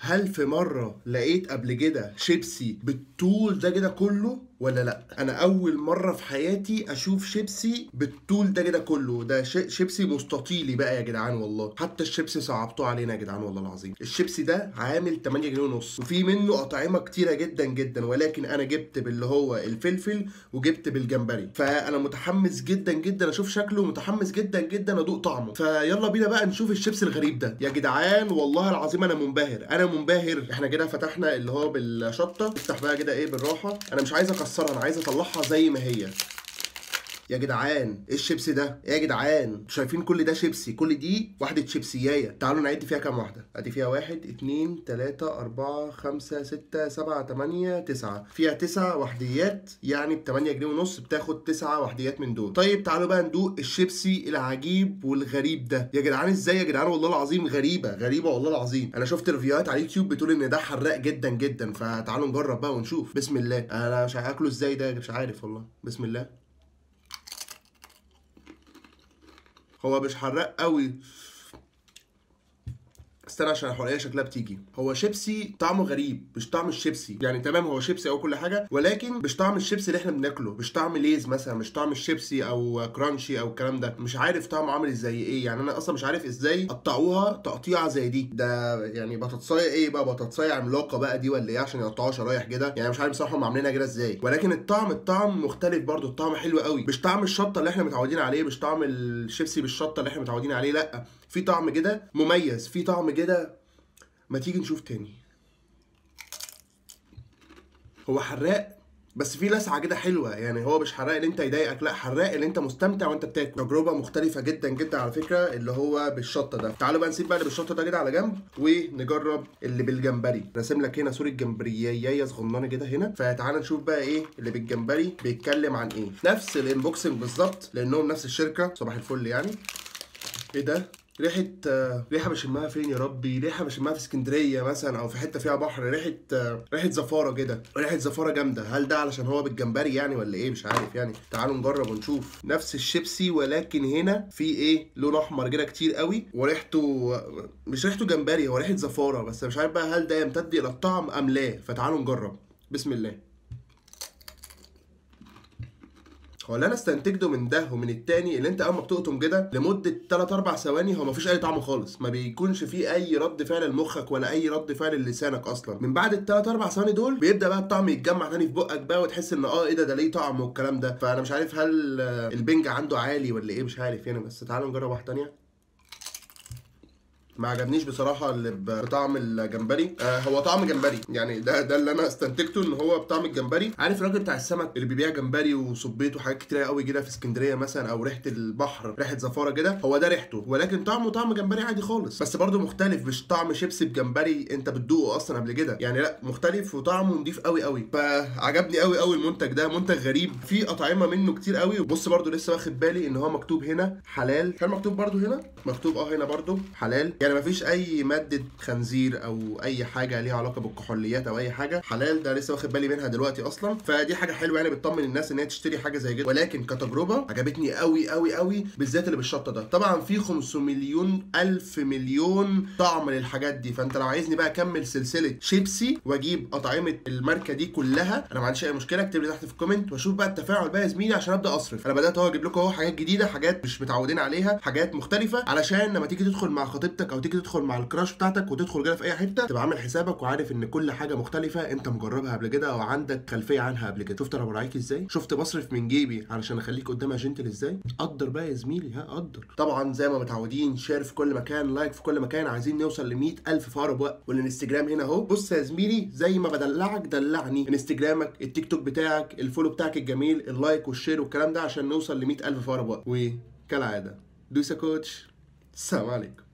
هل في مره لقيت قبل كده شيبسي بالطول ده كده كله ولا لا انا اول مره في حياتي اشوف شيبسي بالطول ده كده كله ده ش- شيبسي مستطيلي بقى يا جدعان والله حتى الشيبسي صعبتوه علينا يا جدعان والله العظيم الشيبسي ده عامل 8 جنيه ونص وفي منه اطعمه كتيره جدا جدا ولكن انا جبت باللي هو الفلفل وجبت بالجمبري فانا متحمس جدا جدا اشوف شكله ومتحمس جدا جدا ادوق طعمه فيلا بينا بقى نشوف الشيبسي الغريب ده يا جدعان والله العظيم انا منبهر انا منبهر احنا كده فتحنا اللي هو بالشطه افتح بقى كده ايه بالراحه انا مش عايز اكسرها انا عايز اطلعها زي ما هي يا جدعان ايه الشيبسي ده؟ ايه يا جدعان؟ انتوا شايفين كل ده شيبسي، كل دي واحدة شيبسياية، تعالوا نعد فيها كام واحدة؟ ادي فيها واحد، اتنين، تلاتة، أربعة، خمسة، ستة، سبعة، تمانية، تسعة، فيها تسع وحديات يعني ب 8 جنيه ونص بتاخد تسع وحديات من دول. طيب تعالوا بقى ندوق الشيبسي العجيب والغريب ده، يا جدعان ازاي يا جدعان والله العظيم غريبة، غريبة والله العظيم، أنا شفت ريفيوهات على اليوتيوب بتقول إن ده حراق جدا جدا، فتعالوا نجرب بقى ونشوف، بسم الله، أنا مش هاكله ازاي ده مش عارف والله، بسم الله. هو مش حراق قوي استنى عشان الحرقيه شكلها بتيجي هو شيبسي طعمه غريب مش طعم الشيبسي يعني تمام هو شيبسي او كل حاجه ولكن مش طعم الشيبسي اللي احنا بناكله مش طعم ليز مثلا مش طعم الشيبسي او كرانشي او الكلام ده مش عارف طعمه عامل ازاي ايه يعني انا اصلا مش عارف ازاي قطعوها تقطيعه زي دي ده يعني بطاطسايه ايه بقى بطاطسايه عملاقه بقى دي ولا ايه عشان يقطعوها شرايح كده يعني مش عارف بصراحه هم عاملينها كده ازاي ولكن الطعم الطعم مختلف برضو الطعم حلو قوي مش طعم الشطه اللي احنا متعودين عليه مش طعم الشيبسي بالشطه اللي احنا متعودين عليه لا في طعم كده مميز في طعم كده ما تيجي نشوف تاني هو حراق بس في لسعه كده حلوه يعني هو مش حراق اللي انت يضايقك لا حراق اللي انت مستمتع وانت بتاكل تجربه مختلفه جدا جدا على فكره اللي هو بالشطه ده تعالوا بقى نسيب بقى اللي بالشطه ده كده على جنب ونجرب اللي بالجمبري راسم لك هنا صوره جمبريايه صغننه كده هنا فتعالى نشوف بقى ايه اللي بالجمبري بيتكلم عن ايه نفس الانبوكسنج بالظبط لانهم نفس الشركه صباح الفل يعني ايه ده ريحة آه، ريحة بشمها فين يا ربي؟ ريحة بشمها في اسكندرية مثلا أو في حتة فيها بحر، ريحة آه، ريحة زفارة كده، ريحة زفارة جامدة، هل ده علشان هو بالجمبري يعني ولا إيه؟ مش عارف يعني، تعالوا نجرب ونشوف، نفس الشيبسي ولكن هنا في إيه؟ لون أحمر كده كتير قوي وريحته آه، مش ريحته جمبري هو ريحة زفارة، بس مش عارف بقى هل ده يمتد إلى الطعم أم لا، فتعالوا نجرب، بسم الله. هو اللي انا استنتجته من ده ومن التاني اللي انت اول ما بتقطم كده لمده 3 4 ثواني هو مفيش اي طعم خالص ما بيكونش فيه اي رد فعل لمخك ولا اي رد فعل للسانك اصلا من بعد ال 3 4 ثواني دول بيبدا بقى الطعم يتجمع تاني في بقك بقى وتحس ان اه ايه ده ده ليه طعم والكلام ده فانا مش عارف هل آه، البنج عنده عالي ولا ايه مش عارف يعني بس تعالوا نجرب واحده تانيه ما عجبنيش بصراحه اللي ب- بطعم الجمبري آه هو طعم جمبري يعني ده ده اللي انا استنتجته ان هو بطعم الجمبري عارف الراجل بتاع السمك اللي بيبيع جمبري وصبيت وحاجات كتيره قوي كده في اسكندريه مثلا او ريحه البحر ريحه زفاره كده هو ده ريحته ولكن طعمه طعم جمبري عادي خالص بس برضه مختلف مش طعم شيبسي بجمبري انت بتدوقه اصلا قبل كده يعني لا مختلف وطعمه نضيف قوي قوي فعجبني قوي قوي المنتج ده منتج غريب في اطعمه منه كتير قوي وبص برضه لسه واخد بالي ان هو مكتوب هنا حلال كان مكتوب برضه هنا مكتوب اه هنا برضه حلال يعني مفيش اي ماده خنزير او اي حاجه ليها علاقه بالكحوليات او اي حاجه حلال ده لسه واخد بالي منها دلوقتي اصلا فدي حاجه حلوه يعني بتطمن الناس ان هي تشتري حاجه زي كده ولكن كتجربه عجبتني قوي قوي قوي بالذات اللي بالشطه ده طبعا في 500 مليون الف مليون طعم للحاجات دي فانت لو عايزني بقى اكمل سلسله شيبسي واجيب اطعمه الماركه دي كلها انا ما عنديش اي مشكله اكتب لي تحت في الكومنت واشوف بقى التفاعل بقى يا زميلي عشان ابدا اصرف انا بدات اهو اجيب لكم اهو حاجات جديده حاجات مش متعودين عليها حاجات مختلفه علشان لما تيجي تدخل مع خطيبتك او تيجي تدخل مع الكراش بتاعتك وتدخل كده في اي حته تبقى عامل حسابك وعارف ان كل حاجه مختلفه انت مجربها قبل كده او عندك خلفيه عنها قبل كده شفت انا براعيك ازاي شفت بصرف من جيبي علشان اخليك قدامها جنتل ازاي قدر بقى يا زميلي ها قدر طبعا زي ما متعودين شير في كل مكان لايك في كل مكان عايزين نوصل ل ألف في اقرب وقت والانستجرام هنا اهو بص يا زميلي زي ما بدلعك دلعني انستجرامك التيك توك بتاعك الفولو بتاعك الجميل اللايك والشير والكلام ده عشان نوصل ل ألف في اقرب وقت وكالعاده دوسا كوتش السلام عليكم